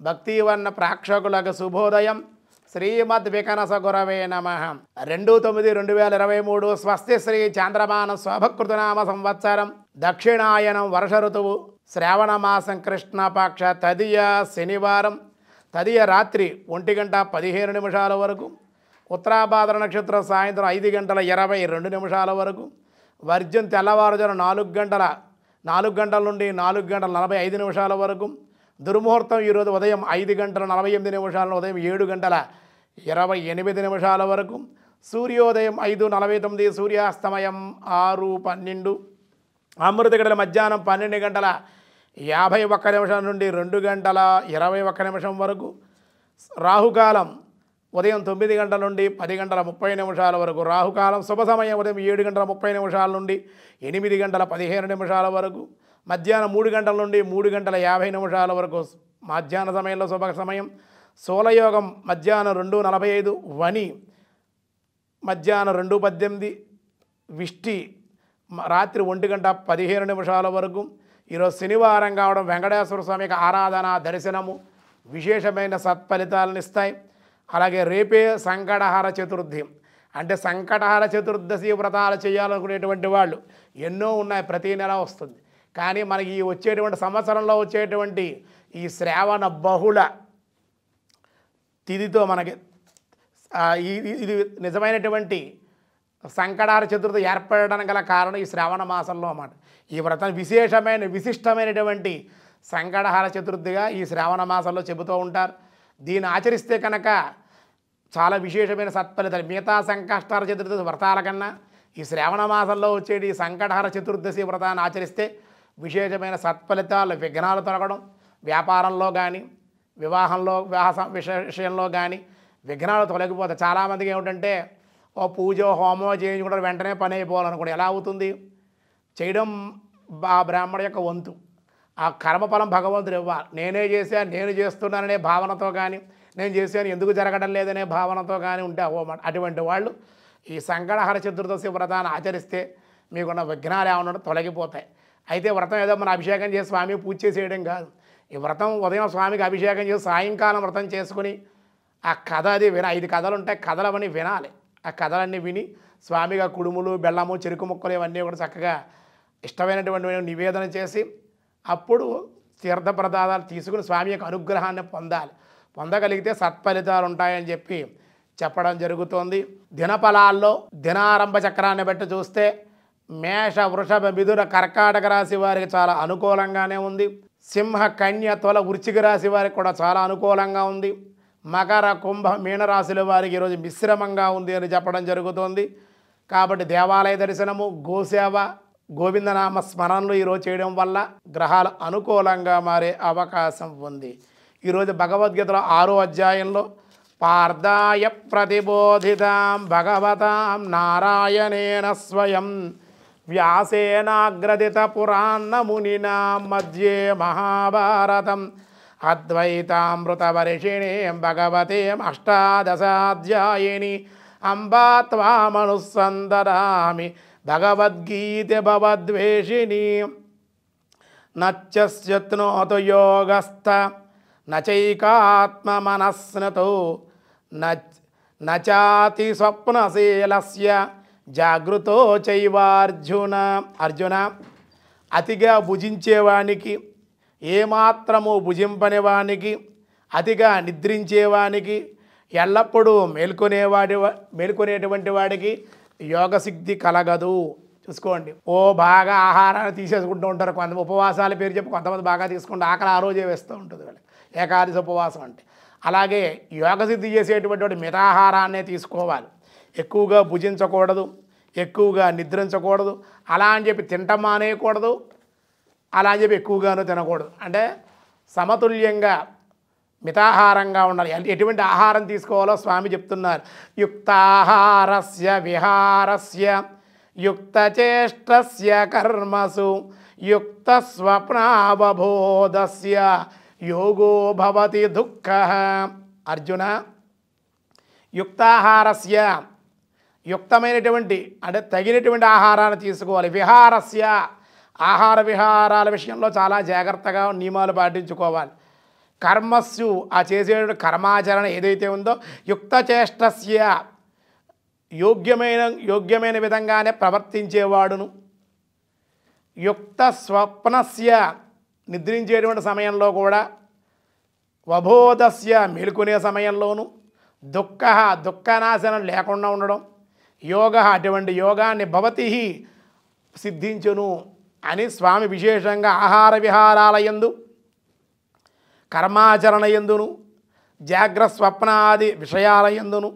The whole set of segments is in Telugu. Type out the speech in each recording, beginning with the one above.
భక్తివన్న ప్రేక్షకులకు శుభోదయం శ్రీమద్ వికనస గురవే నమ రెండు తొమ్మిది రెండు వేల ఇరవై మూడు స్వస్తి శ్రీ చాంద్రమాన శోభకృతనామ సంవత్సరం దక్షిణాయనం వర్ష ఋతువు శ్రావణ మాసం కృష్ణపక్ష తదియ శనివారం తదియ రాత్రి ఒంటి గంట పదిహేను నిమిషాల వరకు ఉత్తరాభాద్ర నక్షత్రం సాయంత్రం ఐదు గంటల ఇరవై రెండు నిమిషాల వరకు వర్జం తెల్లవారుజాము నాలుగు గంటల నాలుగు గంటల నుండి నాలుగు గంటల నలభై ఐదు నిమిషాల వరకు దుర్ముహూర్తం ఈరోజు ఉదయం ఐదు గంటల నలభై ఎనిమిది నిమిషాల ఉదయం ఏడు గంటల ఇరవై ఎనిమిది నిమిషాల వరకు సూర్యోదయం ఐదు నలభై తొమ్మిది సూర్యాస్తమయం ఆరు పన్నెండు అమృత గంటల మధ్యాహ్నం పన్నెండు గంటల యాభై ఒక్క నిమిషం నుండి రెండు గంటల ఇరవై ఒక్క నిమిషం వరకు రాహుకాలం ఉదయం తొమ్మిది గంటల నుండి పది గంటల ముప్పై నిమిషాల వరకు రాహుకాలం శుభ సమయం ఉదయం ఏడు గంటల ముప్పై నిమిషాల నుండి ఎనిమిది గంటల పదిహేను నిమిషాల వరకు మధ్యాహ్నం మూడు గంటల నుండి మూడు గంటల యాభై నిమిషాల వరకు మధ్యాహ్న సమయంలో శుభ సమయం సోలయోగం మధ్యాహ్నం రెండు నలభై ఐదు వని మధ్యాహ్నం రెండు పద్దెనిమిది విష్టి మ- రాత్రి ఒంటి గంట పదిహేను నిమిషాల వరకు ఈరోజు శనివారం కావడం వెంకటేశ్వర స్వామికి ఆరాధన దర్శనము విశేషమైన సత్ఫలితాలను ఇస్తాయి అలాగే రేపే సంకటహార చతుర్థి అంటే సంకటహార చతుర్దశి వ్రతాలు చేయాలనుకునేటువంటి వాళ్ళు ఎన్నో ఉన్నాయి ప్రతి నెల వస్తుంది కానీ మనకి ఈ వచ్చేటువంటి సంవత్సరంలో వచ్చేటువంటి ఈ శ్రావణ బహుళ తిథితో మనకి ఆ, ఈ- ఈ- ఇది నిజమైనటువంటి సంకటార చతుర్థి ఏర్పడడానికి గల కారణం ఈ శ్రావణ మాసంలో అన్నమాట ఈ వ్రతం విశేషమైన విశిష్టమైనటువంటి సంకటహార చతుర్థిగా ఈ శ్రావణ మాసంలో చెబుతూ ఉంటారు దీన్ని ఆచరిస్తే కనుక చాలా విశేషమైన సత్ఫలితాలు మిగతా సంకష్టార చతుర్దశి వ్రతాల కన్నా ఈ శ్రావణ మాసంలో వచ్చేటి ఈ సంకటహార చతుర్దశి వ్రతాన్ని ఆచరిస్తే విశేషమైన సత్ఫలితాలు విఘ్నాలు తొలగడం వ్యాపారంలో కానీ వివాహంలో వివాహ సం- విష- విషయంలో కానీ విఘ్నాలు తొలగిపోతాయి చాలామందికి ఏమిటంటే ఓ పూజ హోమం చేయించుకుంటారు వెంటనే పని అయిపోవాలనుకోండి ఎలా అవుతుంది చేయడం ఆ బ్రాహ్మణ యొక్క వంతు ఆ కర్మఫలం భగవంతుడు ఇవ్వాలి నేనే చేశాను నేను చేస్తున్నాననే భావనతో కానీ నేను చేశాను ఎందుకు జరగడం లేదనే భావనతో కానీ ఉంటే అవ్వమాట అటువంటి వాళ్ళు ఈ సంకటహర చతుర్దశి వ్రతాన్ని ఆచరిస్తే మీకున్న విఘ్నాలు ఏమన్నా తొలగిపోతాయి అయితే వ్రతం ఏదో మన అభిషేకం చేసి స్వామి పూజ చేసేయడం కాదు ఈ వ్రతం ఉదయం స్వామికి అభిషేకం చేసి సాయంకాలం వ్రతం చేసుకుని ఆ కథ అది విన ఐదు కథలు ఉంటాయి కథలవన్నీ వినాలి ఆ కథలన్నీ విని స్వామిగా కుడుములు బెల్లము చెరుకు ముక్కలు ఇవన్నీ కూడా చక్కగా ఇష్టమైనటువంటి నివేదన చేసి అప్పుడు తీర్థ ప్రదాదాలు తీసుకుని స్వామి యొక్క అనుగ్రహాన్ని పొందాలి పొందగలిగితే సత్ఫలితాలు ఉంటాయని చెప్పి చెప్పడం జరుగుతోంది దినఫలాల్లో దినారంభ చక్రాన్ని బట్టి చూస్తే మేష వృషభ మిథున కర్కాటక రాశి వారికి చాలా అనుకూలంగానే ఉంది సింహ కన్య తొల వృచ్చిక రాశి వారికి కూడా చాలా అనుకూలంగా ఉంది మకర కుంభ మీనరాశుల వారికి ఈరోజు మిశ్రమంగా ఉంది అని చెప్పడం జరుగుతోంది కాబట్టి దేవాలయ దర్శనము గోసేవ గోవిందనామ స్మరణలు ఈరోజు చేయడం వల్ల గ్రహాలు అనుకూలంగా మారే అవకాశం ఉంది ఈరోజు భగవద్గీతలో ఆరో అధ్యాయంలో పార్థాయ ప్రతిబోధితాం భగవతాం నారాయణేన స్వయం వ్యాసేనాగ్రదిత పురాణ మునినా మధ్యే మహాభారతం అద్వైతామృతవర్షిణీం భగవతీం అష్టాదశాధ్యాయిని అంబా త్వామనుసందరామి భగవద్గీత భవద్వేషిణీ నచ్చస్యత్నోతు యోగస్థ నచైకాత్మమనస్నతో నచాతి స్వప్నశీలస్య జాగృతో చైవార్జున అర్జున అతిగా భుజించేవానికి ఏమాత్రము భుజింపని వానికి అతిగా నిద్రించేవానికి ఎల్లప్పుడూ మేల్కొనేవాడి మేల్కొనేటువంటి వాడికి యోగసిద్ధి కలగదు చూసుకోండి ఓ బాగా ఆహారాన్ని తీసేసుకుంటూ ఉంటారు కొంత ఉపవాసాల పేరు చెప్పి కొంతమంది బాగా తీసుకుంటే ఆకలి ఆ రోజే వేస్తూ ఉంటుంది వాళ్ళకి ఏకాదశి ఉపవాసం అంటే అలాగే యోగసిద్ధి చేసేటువంటి వాడు మితాహారాన్నే తీసుకోవాలి ఎక్కువగా భుజించకూడదు ఎక్కువగా నిద్రించకూడదు అలా అని చెప్పి తింటం మానేయకూడదు అలా అని చెప్పి ఎక్కువగాను తినకూడదు అంటే సమతుల్యంగా మితాహారంగా ఉండాలి అంటే ఎటువంటి ఆహారం తీసుకోవాలో స్వామి చెప్తున్నారు యుక్తాహారస్య విహారస్య యుక్తచేష్టస్య కర్మసు యుక్త స్వప్నావబోధస్య యోగో భవతి దుఃఖ అర్జున యుక్తాహారస్య యుక్తమైనటువంటి అంటే తగినటువంటి ఆహారాన్ని తీసుకోవాలి విహారస్య ఆహార విహారాల విషయంలో చాలా జాగ్రత్తగా నియమాలు పాటించుకోవాలి కర్మస్సు ఆ చేసే కర్మాచరణ ఏదైతే ఉందో యుక్తచేష్టస్య యోగ్యమైన యోగ్యమైన విధంగానే ప్రవర్తించేవాడును యుక్త స్వప్నస్య నిద్రించేటువంటి సమయంలో కూడా వబోధస్య మేలుకునే సమయంలోను దుఃఖ దుఃఖనాశనం లేకుండా ఉండడం యోగ అటువంటి యోగాన్ని భవతి సిద్ధించును అని స్వామి విశేషంగా ఆహార విహారాల యందు కర్మాచరణ ఎందును జాగ్ర స్వప్నాది విషయాల ఎందును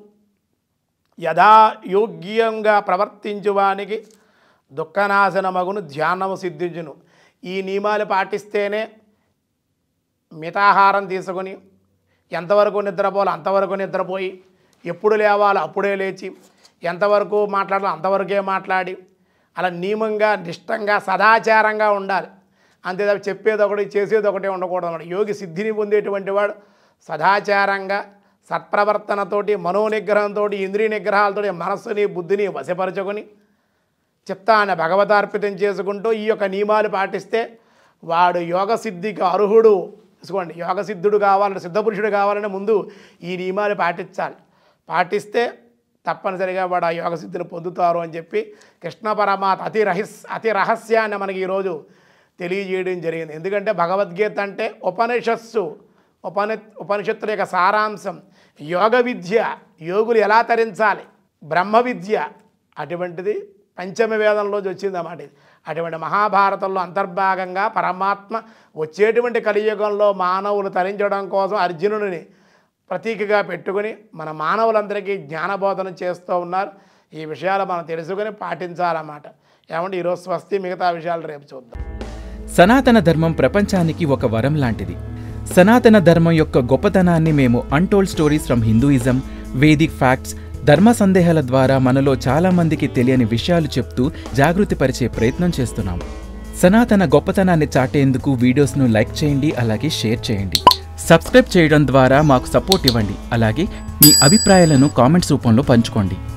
యథాయోగ్యంగా ప్రవర్తించువానికి దుఃఖనాశనమగును ధ్యానము సిద్ధించును ఈ నియమాలు పాటిస్తేనే మితాహారం తీసుకొని ఎంతవరకు నిద్రపోవాలో అంతవరకు నిద్రపోయి ఎప్పుడు లేవాలో అప్పుడే లేచి ఎంతవరకు మాట్లాడాలో అంతవరకే మాట్లాడి అలా నియమంగా నిష్టంగా సదాచారంగా ఉండాలి అంతే తప్ప చెప్పేది ఒకటి చేసేది ఒకటే ఉండకూడదు అన్నమాట యోగి సిద్ధిని పొందేటువంటి వాడు సదాచారంగా సత్ప్రవర్తనతోటి మనోనిగ్రహంతో ఇంద్రియ నిగ్రహాలతోటి మనస్సుని బుద్ధిని వశపరచుకొని చిత్తాన్ని భగవతార్పితం చేసుకుంటూ ఈ యొక్క నియమాలు పాటిస్తే వాడు యోగ సిద్ధికి అర్హుడు చూసుకోండి యోగ సిద్ధుడు కావాలంటే సిద్ధపురుషుడు కావాలంటే ముందు ఈ నియమాలు పాటించాలి పాటిస్తే తప్పనిసరిగా వాడు ఆ యోగ సిద్ధిని పొందుతారు అని చెప్పి కృష్ణ పరమాత్ అతి రహస్ అతి రహస్యాన్ని మనకి ఈరోజు తెలియజేయడం జరిగింది ఎందుకంటే భగవద్గీత అంటే ఉపనిషత్సు ఉపని ఉపనిషత్తుల యొక్క సారాంశం యోగ విద్య యోగులు ఎలా తరించాలి బ్రహ్మ విద్య అటువంటిది పంచమ వేదంలో వచ్చింది అన్నమాట ఇది అటువంటి మహాభారతంలో అంతర్భాగంగా పరమాత్మ వచ్చేటువంటి కలియుగంలో మానవులు తరించడం కోసం అర్జునుడిని ప్రతీకగా పెట్టుకుని మన మానవులందరికీ జ్ఞానబోధన చేస్తూ ఉన్నారు ఈ విషయాలు మనం తెలుసుకొని పాటించాలన్నమాట ఏమంటే ఈరోజు స్వస్తి మిగతా విషయాలు రేపు చూద్దాం సనాతన ధర్మం ప్రపంచానికి ఒక వరం లాంటిది సనాతన ధర్మం యొక్క గొప్పతనాన్ని మేము untold stories from Hinduism Vedic facts ధర్మ సందేహాల ద్వారా మనలో చాలా మందికి తెలియని విషయాలు చెప్తూ జాగృతి పరిచే ప్రయత్నం చేస్తున్నాం సనాతన గొప్పతనాన్ని చాటేందుకు వీడియోస్ను లైక్ చేయండి అలాగే షేర్ చేయండి సబ్స్క్రైబ్ చేయడం ద్వారా మాకు సపోర్ట్ ఇవ్వండి అలాగే మీ అభిప్రాయాలను కామెంట్స్ రూపంలో పంచుకోండి